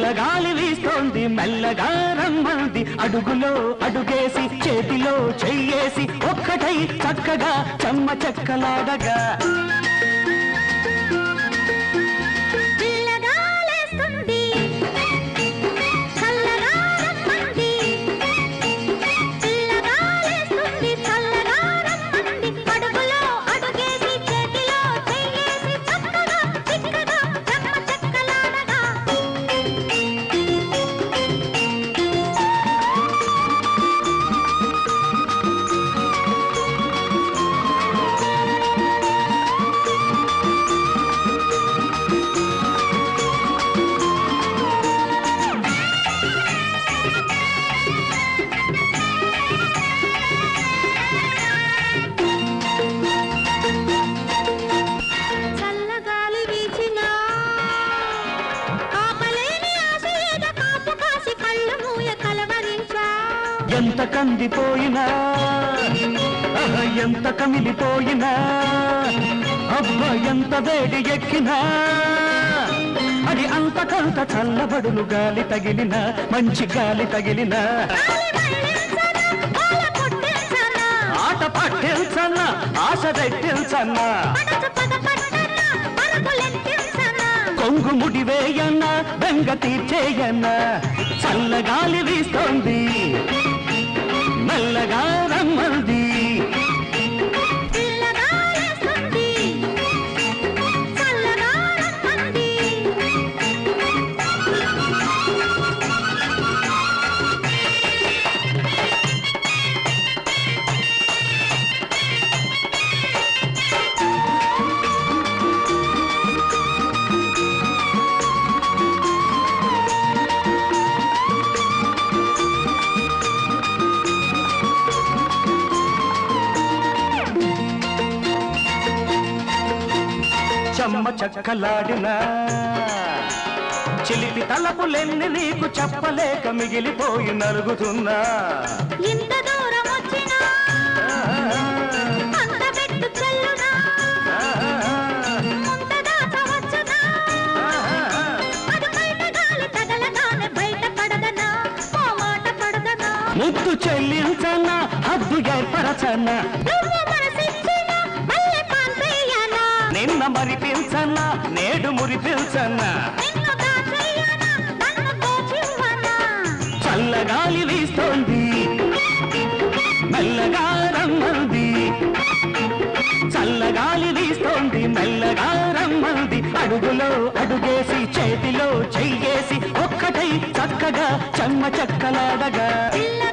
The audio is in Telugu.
చల్లగాలి వీస్తోంది మెల్లగా రమ్మంది అడుగులో అడుగేసి చేతిలో చెయ్యేసి ఒక్కటై చక్కగా చెమ్మ చెక్కలాడగా పిల్లగాలేస్తుంది చల్లగా రమ్మంది పిల్లగాలేస్తుంది చల్లగా రమ్మంది అడుగులో అడుగేసి చేతిలో చెయ్యేసి చక్కగా చిక్కగా చెమ్మ చెక్కలాడగా చల్లగాలి వీచినా ఆపలేని ఆశ ఏదో కాపు కాసి కళ్ళు మూయ కలవరించా ఎంత కందిపోయినా ఆహా, ఎంత కమిలిపోయినా అబ్బా ఎంత వేడి ఎక్కినా అది అంతకంత చల్లబడులు గాలి తగిలిన మంచి గాలి తగిలిన గాలి మళ్ళించనా గోల పుట్టించనా ఆట పట్టించన్న ఆశ రెట్టించన్న మనసు పద పట్టనా పరుగులెత్తించనా కొంగు ముడి వేయన్న బెంగ తీర్చేయన్న చల్లగాలి వీస్తోంది మెల్లగా రమ్మంది పిల్లగాలేస్తుంది చల్లగా రమ్మంది చెమ్మ చక్కలాడిన చిలిపి తలపులెన్ని నీకు చెప్పలేక మిగిలిపోయి నలుగుతున్నా ఇంత దూరం వచ్చినా అంత పెట్టు చెల్లునా ముంత దాచవచ్చునా అది బయట గాలి తగలగానే బయట పడదనా ఓ మాట పడదనా ముద్దు చెల్లించన్న హద్దు ఏర్పరచన్న నువ్వు మనసిచ్చిన మల్లె పాన్పేయనా నిన్న మరిపించన్న నేడు మురిపించన్న నిన్ను దాచేయనా నన్ను దోచివ్వనా చల్లగాలి వీస్తోంది మెల్లగా రమ్మంది చల్లగాలి వీస్తోంది మెల్లగా రమ్మంది అడుగులో అడుగేసి చేతిలో చెయ్యేసి ఒక్కటై చక్కగా చెమ్మ చెక్కలాడగా పిల్ల